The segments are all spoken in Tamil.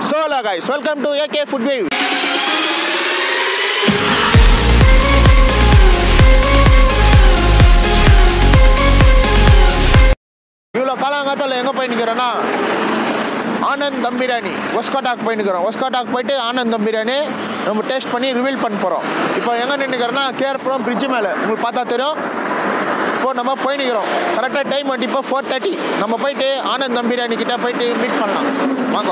so hello guys welcome to AK food wave இவ்வளோ காலங்காலத்தில் எங்கே போய் நிற்கிறேன்னா ஆனந்த் தம் பிரியாணி ஒஸ்காட்டாக் போய் நிற்கிறோம் ஒஸ்காட்டாக் போயிட்டு ஆனந்த் தம் பிரியாணி நம்ம டேஸ்ட் பண்ணி ரிவீல் பண்ண போகிறோம் இப்போ எங்கே நின்றுக்கிறோன்னா கேர்புரம் பிரிட்ஜு மேலே உங்களுக்கு பார்த்தா தெரியும் இப்போ நம்ம போய் நிற்கிறோம் கரெக்டாக டைம் வந்து இப்போ ஃபோர் தேர்ட்டி நம்ம போயிட்டு ஆனந்த் தம் பிரியாணி கிட்ட போயிட்டு மீட் பண்ணலாம் வாங்க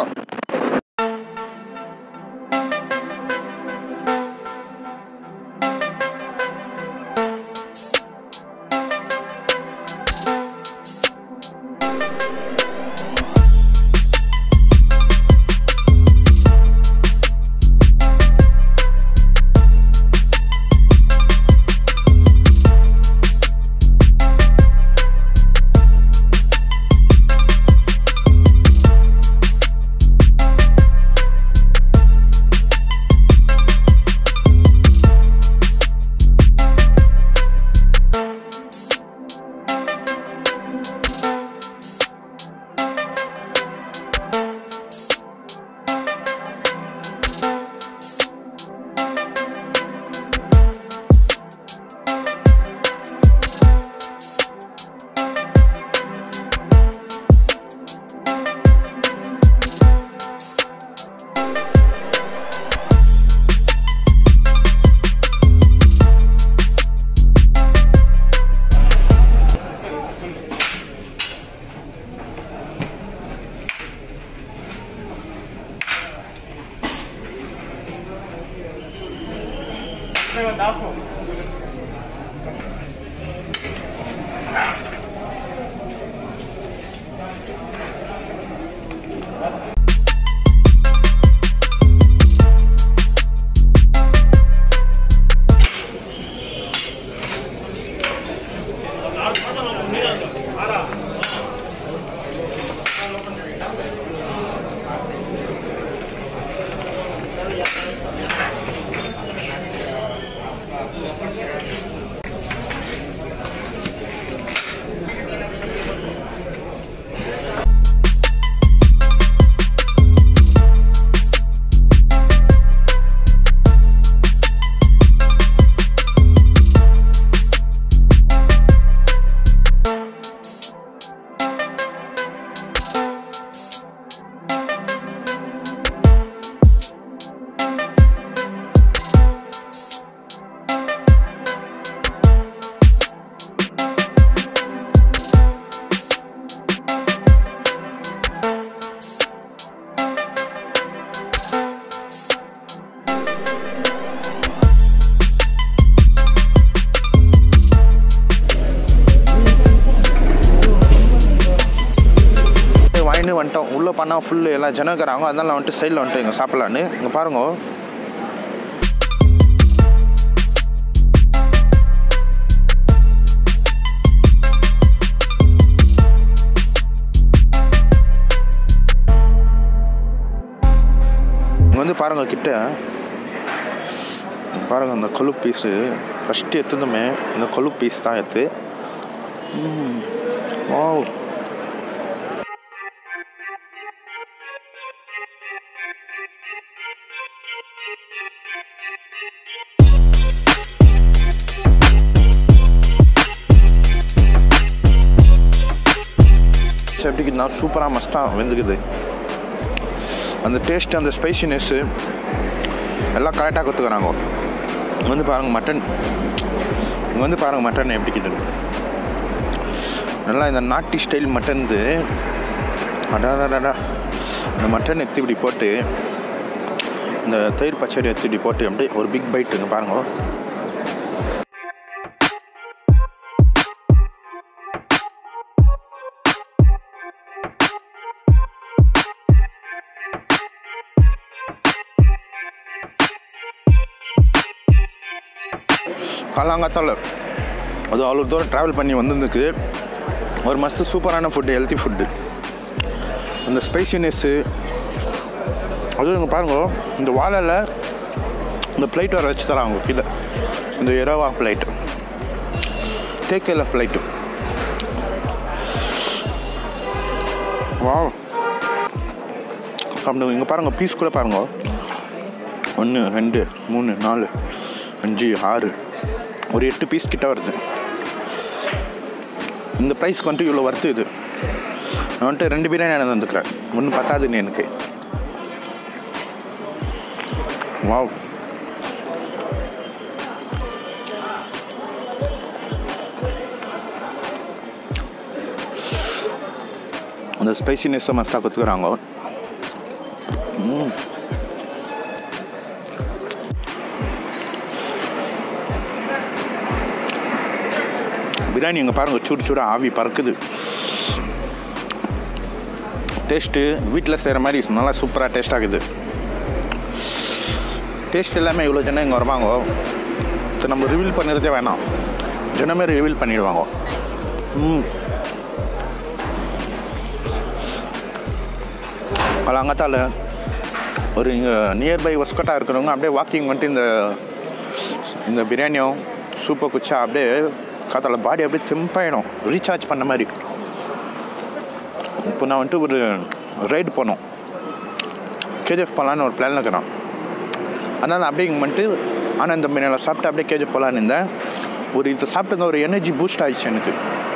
வாங்கிட்டு வந்துட்டோம் உள்ளே பண்ணால் ஃபுல்லு எல்லாம் ஜனம் இருக்கிறாங்க அதனால நான் வந்துட்டு சைடில் வந்துட்டு இங்கே சாப்பிட்லான்னு இங்கே பாருங்க இங்கே வந்து பாருங்க கிட்ட பாருங்க அந்த கொழுப்பு பீஸு ஃபஸ்ட்டு எடுத்ததுமே இந்த கொழுப்பு பீஸ் தான் எடுத்து ஓ எப்படிக்குதுன்னா சூப்பராக மஸ்தாக வெந்துக்குது அந்த டேஸ்ட் அந்த ஸ்பைசினஸ்ஸு எல்லாம் கரெக்டாக கொடுத்துக்கிறாங்க இங்கே வந்து பாருங்கள் மட்டன் இங்கே வந்து பாருங்கள் மட்டன் எப்படிக்குதுன்னு நல்லா இந்த நாட்டி ஸ்டைல் மட்டன் இது அடாடா இந்த மட்டன் எடுத்து இப்படி போட்டு இந்த தயிர் பச்சடி எடுத்து இப்படி போட்டு அப்படியே ஒரு பிக் பைட்டுங்க பாருங்க காலாங்காத்தால் அது அவ்வளோ தூரம் ட்ராவல் பண்ணி வந்திருக்கு ஒரு மஸ்து சூப்பரான ஃபுட்டு ஹெல்த்தி ஃபுட்டு அந்த ஸ்பைசினஸ்ஸு அதுவும் இங்கே பாருங்க இந்த வாழையில் இந்த பிளேட் வர வச்சு தராங்க கீழே இந்த இரவா பிளேட் தேக்கையில் பிளேட்டு வா சாப்பிடுங்க இங்கே பாருங்கள் பீஸ் கூட பாருங்க ஒன்று ரெண்டு மூணு நாலு அஞ்சு ஆறு ஒரு எட்டு பீஸ் கிட்ட வருது இந்த ப்ரைஸ்க்கு வந்துட்டு இவ்வளோ வருது இது நான் வந்துட்டு ரெண்டு பிரியாணி எனக்கு வந்துக்கிறேன் ஒன்றும் பத்தாதுன்னு எனக்கு வாவ் அந்த ஸ்பைசினஸ்ஸை மஸ்தாக கற்றுக்குறாங்க பிரியாணி இங்கே பாருங்கள் சூடு சூடாக ஆவி பறக்குது டேஸ்ட்டு வீட்டில் செய்கிற மாதிரி நல்லா சூப்பராக டேஸ்ட் ஆகுது டேஸ்ட் எல்லாமே இவ்வளோ ஜனம் இங்கே வருவாங்க இது நம்ம ரிவீல் பண்ணுறதே வேணாம் ஜனமே ரிவீல் பண்ணிடுவாங்க ம் பழங்கத்தால் ஒரு இங்கே நியர்பை ஒஸ்கட்டா இருக்கிறவங்க அப்படியே வாக்கிங் வந்துட்டு இந்த இந்த பிரியாணியும் சூப்பர் குச்சா அப்படியே காத்தால பாடி அப்படியே தெம்பாயிடும் ரீசார்ஜ் பண்ண மாதிரி இப்போ நான் வந்துட்டு ஒரு ரைடு போனோம் கேஜிஎஃப் போகலான்னு ஒரு பிளான் இருக்கிறான் அதனால் அப்படியே இங்கே வந்துட்டு ஆனந்த பிரியாணியில் சாப்பிட்டு அப்படியே கேஜிஎஃப் போகலான்னு இருந்தேன் ஒரு இதை சாப்பிட்டு ஒரு எனர்ஜி பூஸ்ட் ஆயிடுச்சு எனக்கு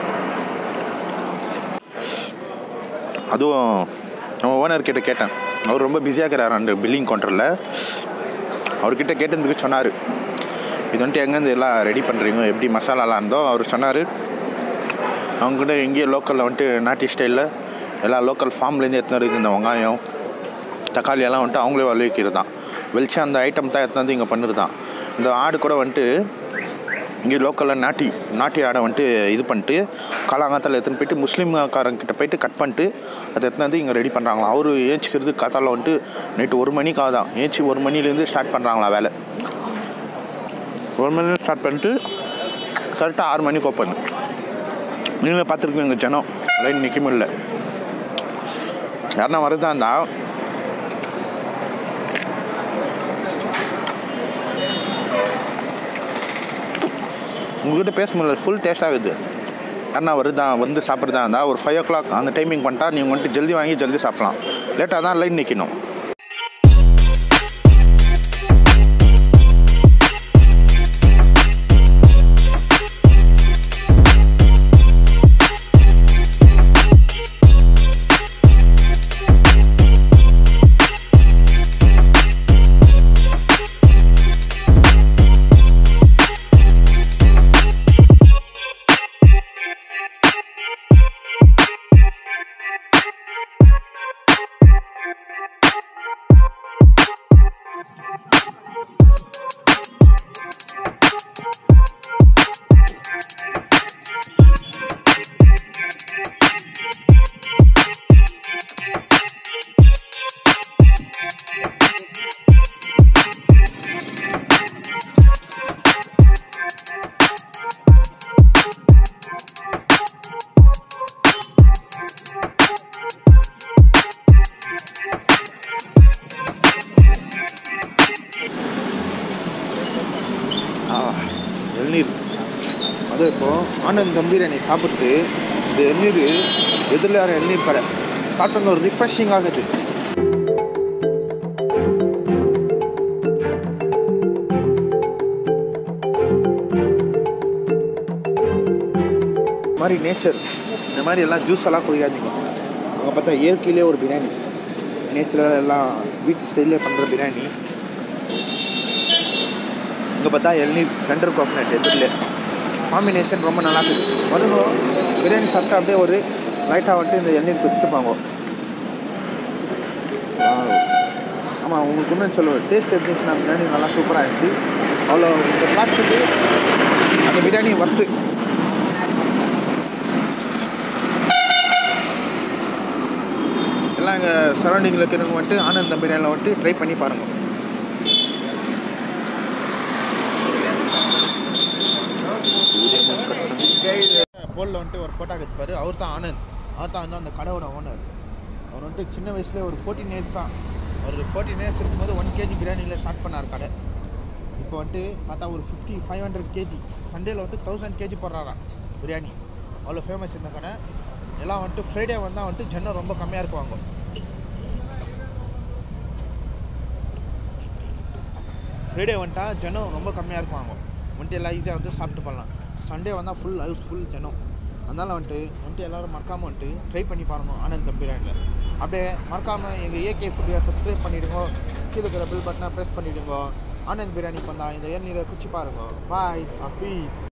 அதுவும் நம்ம ஓனர் கிட்ட கேட்டேன் அவர் ரொம்ப பிஸியாக இருக்கிறார் அந்த பில்லிங் கவுண்டரில் அவர்கிட்ட கேட்டதுக்கு சொன்னார் இது வந்துட்டு எங்கேருந்து எல்லாம் ரெடி பண்ணுறீங்க எப்படி மசாலாலாம் இருந்தோ அவர் சொன்னார் அவங்ககிட்ட இங்கேயே லோக்கலில் வந்துட்டு நாட்டி ஸ்டைலில் எல்லா லோக்கல் ஃபார்ம்லேருந்து எடுத்துன்னு வருது இந்த வெங்காயம் தக்காளி எல்லாம் வந்துட்டு அவங்களே விளைவிக்கிறது தான் வெளிச்சு அந்த ஐட்டம் தான் எடுத்து வந்து இங்கே பண்ணுறது தான் இந்த ஆடு கூட வந்துட்டு இங்கே லோக்கலில் நாட்டி நாட்டி ஆடை வந்துட்டு இது பண்ணிட்டு காலாங்காத்தால் எடுத்துன்னு போயிட்டு முஸ்லீம்காரங்கிட்ட போயிட்டு கட் பண்ணிட்டு அதை எடுத்துன்னு வந்து இங்கே ரெடி பண்ணுறாங்களாம் அவர் ஏஞ்சிக்கிறது காத்தால வந்துட்டு நைட்டு ஒரு மணிக்கு ஆகுதான் ஏஞ்சி ஒரு மணிலேருந்து ஸ்டார்ட் பண்ணுறாங்களா வேலை ஒரு மணி ஸ்டார்ட் பண்ணிட்டு கரெக்டாக ஆறு மணிக்கு ஓப்பன் நீங்களே பார்த்துருக்கீங்க ஜனம் லைன் நிற்க முடியல யாருன்னா வருதா இருந்தா உங்ககிட்ட பேச முடியல ஃபுல் டேஸ்ட் ஆகுது யாருன்னா வருதா வந்து சாப்பிட்றதா இருந்தால் ஒரு ஃபைவ் ஓ கிளாக் அந்த டைமிங் பண்ணிட்டா நீங்கள் வந்துட்டு ஜல்தி வாங்கி ஜல்தி சாப்பிட்லாம் லேட்டாக தான் லைன் நிற்கணும் இளநீர் அது இப்போ ஆனந்த் கம்பீரணி சாப்பிட்டு இந்த இளநீர் எதிரில் யாரும் இளநீர் கடை சாப்பிட்டு ஒரு ரிஃப்ரெஷிங் ஆகுது இந்த மாதிரி நேச்சர் இந்த மாதிரி எல்லாம் ஜூஸ் எல்லாம் குடிக்காதீங்க அங்கே பார்த்தா இயற்கையிலே ஒரு பிரியாணி நேச்சுரலாக எல்லாம் வீட்டு ஸ்டைல்லே பண்ணுற பிரியாணி இங்கே பார்த்தா இளநீர் டெண்டர் கோகனட் எதிரில் காம்பினேஷன் ரொம்ப நல்லா இருக்குது வருங்க பிரியாணி சாப்பிட்டா அப்படியே ஒரு லைட்டாக வந்துட்டு இந்த இளநீர் குடிச்சிட்டு போங்க ஆமாம் உங்களுக்கு இன்னும் சொல்லுவேன் டேஸ்ட் இருந்துச்சுன்னா பிரியாணி நல்லா சூப்பராக இருந்துச்சு அவ்வளோ இந்த காஸ்ட்டுக்கு அந்த பிரியாணி ஒர்த்து எல்லாம் இங்கே சரௌண்டிங்கில் இருக்கிறவங்க வந்துட்டு ஆனந்த பிரியாணியில் வந்துட்டு ட்ரை பண்ணி பாருங்கள் போலில் வந்துட்டு ஒரு ஃபோட்டோ எடுப்பார் அவர் தான் ஆனந்த் அவர் தான் வந்து அந்த கடையோட ஓனர் அவர் வந்துட்டு சின்ன வயசுல ஒரு ஃபோர்டீன் இயர்ஸ் தான் ஒரு ஃபோர்டீன் இயர்ஸ் இருக்கும்போது ஒன் கேஜி பிரியாணியில் ஸ்டார்ட் பண்ணார் கடை இப்போ வந்துட்டு பார்த்தா ஒரு ஃபிஃப்டி ஃபைவ் ஹண்ட்ரட் கேஜி சண்டேல வந்துட்டு தௌசண்ட் கேஜி போடுறாராம் பிரியாணி அவ்வளோ ஃபேமஸ் இந்த கடை எல்லாம் வந்துட்டு ஃப்ரைடே வந்தால் வந்துட்டு ஜனம் ரொம்ப கம்மியாக இருக்குவாங்க ஃப்ரைடே வந்துட்டா ஜனம் ரொம்ப கம்மியாக இருக்குவாங்க வந்துட்டு எல்லாம் ஈஸியாக வந்து சாப்பிட்டு போகலாம் சண்டே வந்தால் ஃபுல் ஹவுஸ் ஃபுல் ஜனம் அதனால் வந்துட்டு வந்துட்டு எல்லோரும் மறக்காமல் வந்துட்டு ட்ரை பண்ணி பாருங்க ஆனந்த் தம் பிரியாணியில் அப்படியே மறக்காமல் எங்கள் ஏகே ஃபுட்டை சப்ஸ்கிரைப் பண்ணிவிடுங்க கீழே இருக்கிற பில் பட்டனை ப்ரெஸ் பண்ணிவிடுங்க ஆனந்த் பிரியாணி பண்ணா இந்த ஏழ்நீரை குச்சி பாருங்க பாய் ஆஃபீஸ்